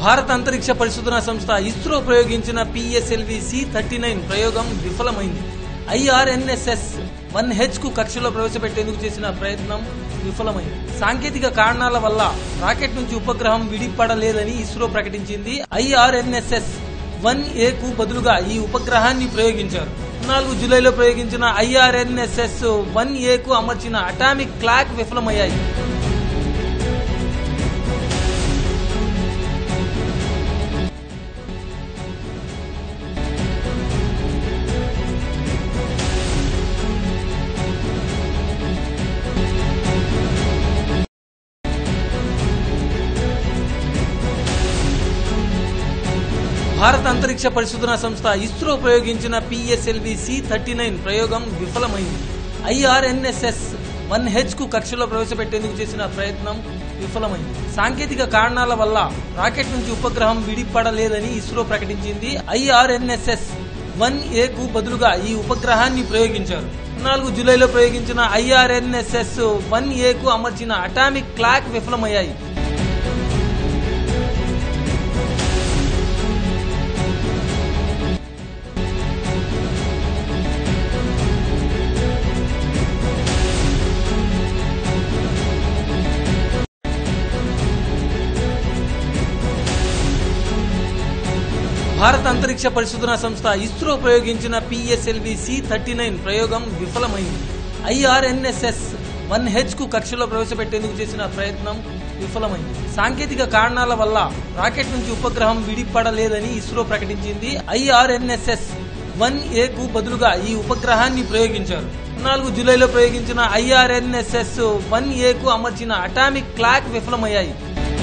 భారత అంతరిక్ష పరిశోధనా సంస్థ ఇస్రో ప్రయోగించిన పిఎస్ఎల్వి సి థర్టీ నైన్ ప్రయోగం విఫలమైంది ఐఆర్ఎన్ఎస్ఎస్ వన్ హెచ్ కు కక్షలో ప్రవేశపెట్టేందుకు చేసిన ప్రయత్నం విఫలమైంది సాంకేతిక కారణాల వల్ల రాకెట్ నుంచి ఉపగ్రహం విడిపడలేదని ఇస్రో ప్రకటించింది ఐఆర్ఎన్ఎస్ఎస్ వన్ ఏ కు బదులుగా ఈ ఉపగ్రహాన్ని ప్రయోగించారు నాలుగు జూలైలో ప్రయోగించిన ఐఆర్ఎన్ఎస్ఎస్ వన్ ఏ కు అమర్చిన అటామిక్ క్లాక్ విఫలమయ్యాయి భారత అంతరిక్ష పరిశోధనా సంస్థ ఇస్రో ప్రయోగించిన పిఎస్ఎల్వి సి థర్టీ నైన్ ప్రయోగం విఫలమైంది ఐఆర్ఎన్ఎస్ఎస్ వన్ హెచ్ కు కక్షలో ప్రవేశపెట్టేందుకు చేసిన ప్రయత్నం విఫలమైంది సాంకేతిక కారణాల వల్ల రాకెట్ నుంచి ఉపగ్రహం విడిపడలేదని ఇస్రో ప్రకటించింది ఐఆర్ఎన్ఎస్ఎస్ వన్ ఏ కు బదులుగా ఈ ఉపగ్రహాన్ని ప్రయోగించారు నాలుగు జూలైలో ప్రయోగించిన ఐఆర్ఎన్ఎస్ఎస్ వన్ ఏ కు అమర్చిన అటామిక్ క్లాక్ విఫలమయ్యాయి భారత అంతరిక్ష పరిశోధనా సంస్థ ఇస్రో ప్రయోగించిన పిఎస్ఎల్వి సి థర్టీ నైన్ ప్రయోగం విఫలమైంది ఐఆర్ఎన్ఎస్ఎస్ వన్ హెచ్ కు కక్షలో ప్రవేశపెట్టేందుకు చేసిన ప్రయత్నం విఫలమైంది సాంకేతిక కారణాల వల్ల రాకెట్ నుంచి ఉపగ్రహం విడిపడలేదని ఇస్రో ప్రకటించింది ఐఆర్ఎన్ఎస్ఎస్ వన్ ఏ కు బదులుగా ఈ ఉపగ్రహాన్ని ప్రయోగించారు నాలుగు జూలైలో ప్రయోగించిన ఐఆర్ఎన్ఎస్ఎస్ వన్ ఏ కు అమర్చిన అటామిక్ క్లాక్ విఫలమయ్యాయి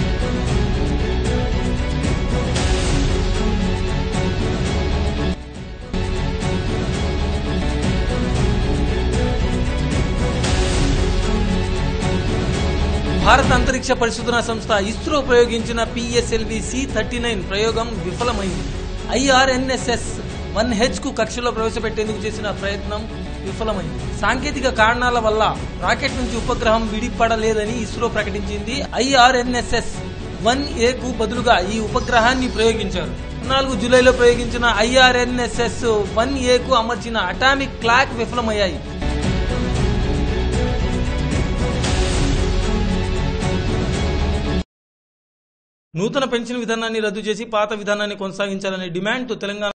భారత అంతరిక్ష పరిశోధనా సంస్థ ఇస్రో ప్రయోగించిన పిఎస్ఎల్వి సి థర్టీ నైన్ ప్రయోగం విఫలమైంది ఐఆర్ఎన్ఎస్ఎస్ వన్ హెచ్ కు కక్షలో ప్రవేశపెట్టేందుకు చేసిన ప్రయత్నం విఫలమైంది సాంకేతిక కారణాల వల్ల రాకెట్ నుంచి ఉపగ్రహం విడిపడలేదని ఇస్రో ప్రకటించింది ఐఆర్ఎన్ఎస్ఎస్ వన్ ఏ కు బదులుగా ఈ ఉపగ్రహాన్ని ప్రయోగించారు నాలుగు జూలైలో ప్రయోగించిన ఐఆర్ఎన్ఎస్ఎస్ వన్ ఏ కు అమర్చిన అటామిక్ క్లాక్ విఫలమయ్యాయి నూతన పెన్షన్ విధానాన్ని రద్దు చేసి పాత విధానాన్ని కొనసాగించాలనే డిమాండ్తో తెలంగాణ